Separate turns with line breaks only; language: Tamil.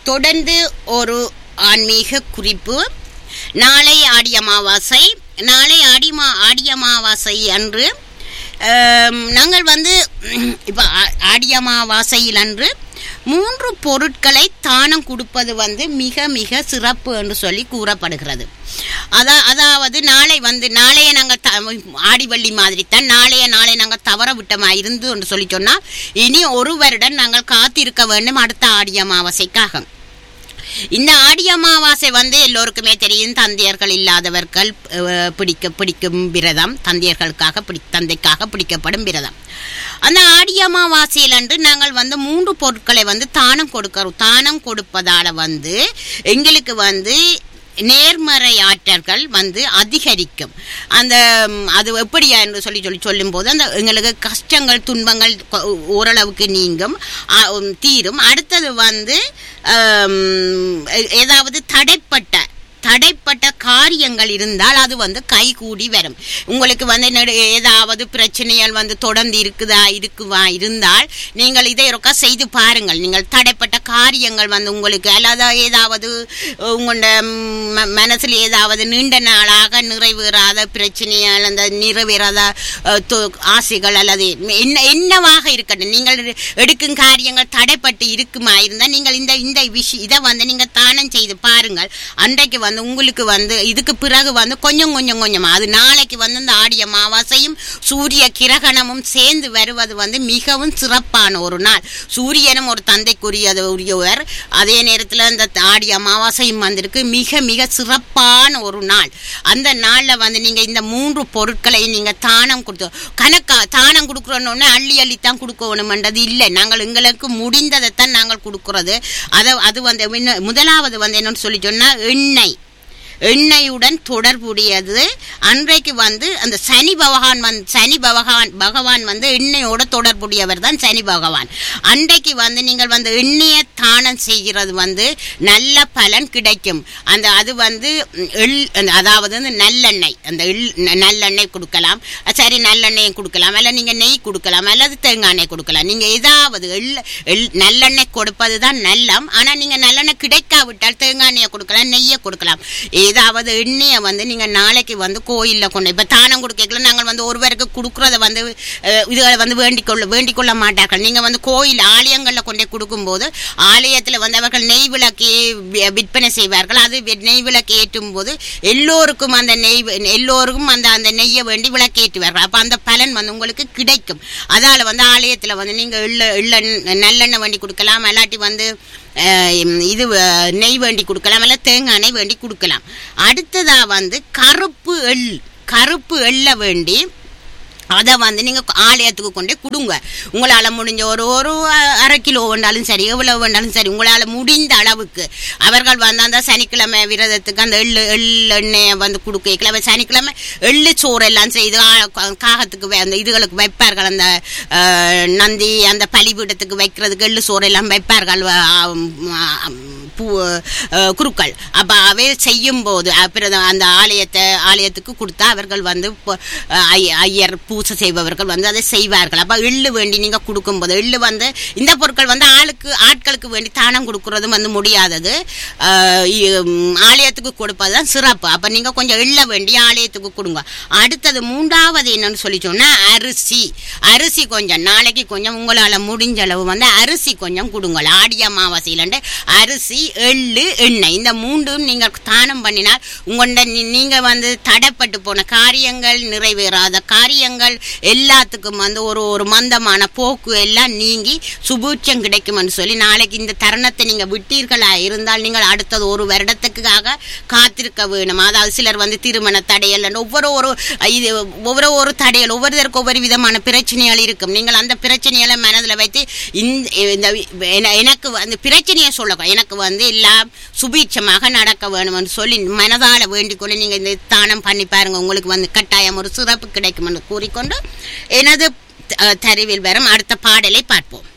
தொடர்ந்து ஒரு ஆன்மீக குறிப்பு நாளை ஆடி அமாவாசை நாளை ஆடி மா ஆடி அமாவாசை அன்று ஆம், நாங்கள் வந்து இப்போ ஆடி அமாவாசையில் அன்று மூன்று பொருட்களை தானம் கொடுப்பது வந்து மிக மிக சிறப்பு என்று சொல்லி கூறப்படுகிறது அதா அதாவது நாளை வந்து நாளைய நாங்கள் த ஆடிவள்ளி மாதிரி தான் நாளைய நாளை நாங்கள் தவற விட்டமா இருந்து என்று சொல்லி சொன்னால் இனி ஒரு வருடம் நாங்கள் காத்திருக்க வேண்டும் அடுத்த ஆடி அமாவாசைக்காக இந்த ஆடி அமாவாசை வந்து எல்லோருக்குமே தெரியும் தந்தையர்கள் இல்லாதவர்கள் அஹ், பிடிக்க பிடிக்கும் விரதம் தந்தையர்களுக்காக பிடி தந்தைக்காக பிடிக்கப்படும் விரதம் அந்த ஆடி அமாவாசையில் அன்று நாங்கள் வந்து மூன்று பொருட்களை வந்து தானம் கொடுக்கிறோம் தானம் கொடுப்பதால வந்து எங்களுக்கு வந்து நேர்மறை ஆற்றல்கள் வந்து அதிகரிக்கும் அந்த ம், அது எப்படியா என்று சொல்லி சொல்லி சொல்லும்போது அந்த எங்களுக்கு கஷ்டங்கள் துன்பங்கள் கொ- ஓரளவுக்கு நீங்கும் ஆ, உம், தீரும் அடுத்தது வந்து ஆம், எ- ஏதாவது தடைப்பட்ட தடைப்பட்ட காரியங்கள் இருந்தால் அது வந்து கைகூடி வரும் உங்களுக்கு வந்து நெடு- ஏதாவது பிரச்சனைகள் வந்து தொடர்ந்து இருக்குதா இருக்குவா இருந்தால் நீங்கள் இதை ஒருக்கா செய்து பாருங்கள் நீங்கள் தடைப்பட்ட காரியங்கள் வந்து உங்களுக்கு அல்லது ஏதாவது உங்களோட ம- மனசில் ஏதாவது நீண்ட நாளாக நிறைவேறாத பிரச்சனைகள் அந்த நிறைவேறாத அஹ், தொ- ஆசைகள் அல்லது என்ன என்னவாக இருக்கட்டும் நீங்கள் எடுக்கும் காரியங்கள் தடைப்பட்டு இருக்குமா இருந்தால் நீங்கள் இந்த இந்த விஷயம் இதை வந்து நீங்கள் தானம் செய்து பாருங்கள் அன்றைக்கு வந்து உங்களுக்கு வந்து இதுக்கு பிறகு வந்து கொஞ்சம் கொஞ்சம் கொஞ்சம் அது நாளைக்கு வந்து இந்த ஆடிய அமாவாசையும் சூரிய கிரகணமும் சேர்ந்து வருவது வந்து மிகவும் சிறப்பான ஒரு நாள் சூரியனும் ஒரு தந்தைக்குரியது உரியவர் அதே நேரத்தில் இந்த ஆடி அமாவாசையும் வந்திருக்கு மிக மிக சிறப்பான ஒரு நாள் அந்த நாளில் வந்து நீங்கள் இந்த மூன்று பொருட்களையும் நீங்கள் தானம் கொடுத்து கணக்கா தானம் கொடுக்குறோன்னு அள்ளி அள்ளி தான் கொடுக்கணுமென்றது இல்லை நாங்கள் எங்களுக்கு முடிந்ததைத்தான் நாங்கள் கொடுக்கறது அதை அது வந்து என்ன- முதலாவது வந்து என்னன்னு சொல்லி சொன்னால் எண்ணெய் எண்ணெயுடன் தொடர்புடையது அன்றைக்கு வந்து அந்த சனி பகவான் வந்து சனி பகவான் பகவான் வந்து எண்ணெயோட தொடர்புடையவர் தான் சனி பகவான் அன்றைக்கு வந்து நீங்கள் வந்து எண்ணெயை தானம் செய்கிறது வந்து நல்ல பலன் கிடைக்கும் அந்த அது வந்து ம், எள் அந்த- அதாவது வந்து நல்லெண்ணெய் அந்த எள் ந- நல்லெண்ணெய் கொடுக்கலாம் சரி நல்லெண்ணெய் கொடுக்கலாம் அல்ல நீங்கள் நெய் கொடுக்கலாம் அல்லது தேங்காய் எண்ணெய் கொடுக்கலாம் நீங்கள் ஏதாவது எள் எள் நல்லெண்ணெய் கொடுப்பது தான் நல்லம் ஆனால் நீங்கள் நல்லெண்ணெய் கிடைக்காவிட்டால் தேங்காய் எண்ணெயை கொடுக்கலாம் நெய்யை கொடுக்கலாம் ஏதாவது எண்ணெயை வந்து நீங்கள் நாளைக்கு வந்து கோயிலில் கொண்டு இப்போ தானம் கொடுக்கல நாங்கள் வந்து ஒருவருக்கு கொடுக்குறத வந்து அஹ், இதுகளை வந்து வேண்டிக் கொள்ள வேண்டிக் கொள்ள மாட்டார்கள் நீங்கள் வந்து கோயில் ஆலயங்களில் கொண்டு போய் கொடுக்கும்போது ஆலயத்தில் வந்து அவர்கள் நெய் விளக்கு வி- விற்பனை செய்வார்கள் அது வி- நெய் விளக்கு ஏற்றும் போது எல்லோருக்கும் அந்த நெய் வி- எல்லோருக்கும் அந்த அந்த நெய்யை வேண்டி விளக்கேற்றுவார்கள் அப்போ அந்த பலன் வந்து உங்களுக்கு கிடைக்கும் அதால் வந்து ஆலயத்தில் வந்து நீங்கள் எள்ள எள்ள நல்லெண்ணெய் வேண்டி கொடுக்கலாம் அல்லாட்டி வந்து அஹ், இது அஹ், நெய் வேண்டி கொடுக்கலாம் இல்லை தேங்காய் எண்ணெய் வேண்டி கொடுக்கலாம் அடுத்ததா வந்து கருப்பு எள் கருப்பு எள்ளை வேண்டி அதை வந்து நீங்கள் ஆலயத்துக்கு கொண்டு போய் கொடுங்க உங்களால் முடிஞ்ச ஒரு ஒரு அ- அரை கிலோ வேண்டாலும் சரி எவ்வளோ வேண்டாலும் சரி உங்களால் முடிந்த அளவுக்கு அவர்கள் வந்து அந்த சனிக்கிழமை விரதத்துக்கு அந்த எள்ளு எள்ளெண்ணெயை வந்து கொடுக்கல சனிக்கிழமை எள்ளு சோறு எல்லாம் செய்து ஆ- கா- காகத்துக்கு வை- அந்த இதுகளுக்கு வைப்பார்கள் அந்த அஹ், நந்தி அந்த பலிபீடத்துக்கு வைக்கிறதுக்கு எள்ளு சோறு எல்லாம் வைப்பார்கள் அ, ஆ, பூ அஹ், குருக்கள் அப்போ அவை செய்யும் போது அப்புறம் அந்த ஆலயத்தை ஆலயத்துக்கு கொடுத்தா அவர்கள் வந்து இப்போ, அஹ், ஐ- ஐயர் பூசை செய்பவர்கள் வந்து அதை செய்வார்கள் அப்போ எள்ளு வேண்டி நீங்கள் கொடுக்கும்போது எள்ளு வந்து இந்த பொருட்கள் வந்து ஆளுக்கு ஆட்களுக்கு வேண்டி தானம் கொடுக்கறதும் வந்து முடியாதது அஹ், இ- ம், ஆலயத்துக்கு கொடுப்பது தான் சிறப்பு அப்போ நீங்கள் கொஞ்சம் எள்ள வேண்டி ஆலயத்துக்கு கொடுங்க அடுத்தது மூன்றாவது என்னன்னு சொல்லி சொன்னால் அரிசி அரிசி கொஞ்சம் நாளைக்கு கொஞ்சம் உங்களால் முடிஞ்ச அளவு வந்து அரிசி கொஞ்சம் கொடுங்க ஆடி அமாவாசையிலண்டு அரிசி எள்ளு எண்ணெய் இந்த மூன்றும் நீங்கள் தானம் பண்ணினால் உங்களோட நீ- நீங்க வந்து தடைப்பட்டு போன காரியங்கள் நிறைவேறாத காரியங்கள் எல்லாத்துக்கும் வந்து ஒரு ஒரு மந்தமான போக்கு எல்லாம் நீங்கி சுபூட்சம் கிடைக்கும்னு சொல்லி நாளைக்கு இந்த தருணத்தை நீங்க விட்டீர்களா இருந்தால் நீங்கள் அடுத்தது ஒரு வருடத்துக்காக காத்திருக்க வேணும் அதாவது சிலர் வந்து திருமண தடையல் ஒவ்வொரு ஒரு இது ஒவ்வொரு ஒரு தடையல் ஒவ்வொருத்தருக்கு ஒவ்வொரு விதமான பிரச்சனைகள் இருக்கும் நீங்கள் அந்த பிரச்சனைகளை மனதில் வைத்து இந்த இந்த என- எனக்கு அந்த பிரச்சனையை சொல்ல எனக்கு வந்து எல்லாம் சுபீட்சமாக நடக்க வேணும்னு சொல்லி மனதால வேண்டிக் கொண்டு நீங்கள் இந்த தானம் பண்ணி பாருங்க உங்களுக்கு வந்து கட்டாயம் ஒரு சிறப்பு கிடைக்கும் என்று கூறிக்கொண்டு எனது அஹ், தருவில் வரும் அடுத்த பாடலை பார்ப்போம்